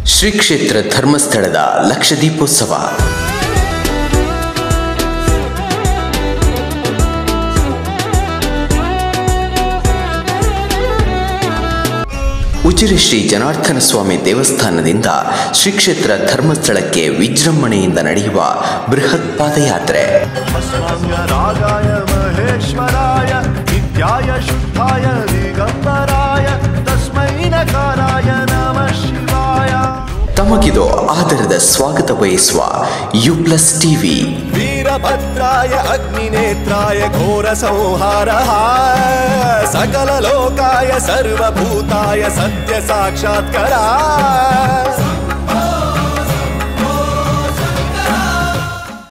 ಶ್ರೀ ಕ್ಷೇತ್ರ ಧರ್ಮಸ್ಥಳದ ಲಕ್ಷದೀಪೋತ್ಸವ ಉಜಿರೆ ಶ್ರೀ ಜನಾರ್ದನ ಸ್ವಾಮಿ ದೇವಸ್ಥಾನದಿಂದ ಶ್ರೀ ಕ್ಷೇತ್ರ ಧರ್ಮಸ್ಥಳಕ್ಕೆ ವಿಜೃಂಭಣೆಯಿಂದ ನಡೆಯುವ ಬೃಹತ್ ಪಾದಯಾತ್ರೆ रागाय महेश्वराय नित्याय शुद्धाय दिगम्बराय तस्मै नकाराय नमः शिवाय ತಮಗಿದು ಆದರದ ಸ್ವಾಗತ ಬಯಸುವ ಯು ಪ್ಲಸ್ ಟಿವಿ वीरभद्राय अग्निनेत्राय घोरसंहारः सकललोकाय सर्वभूताय सत्यसाक्षात्करा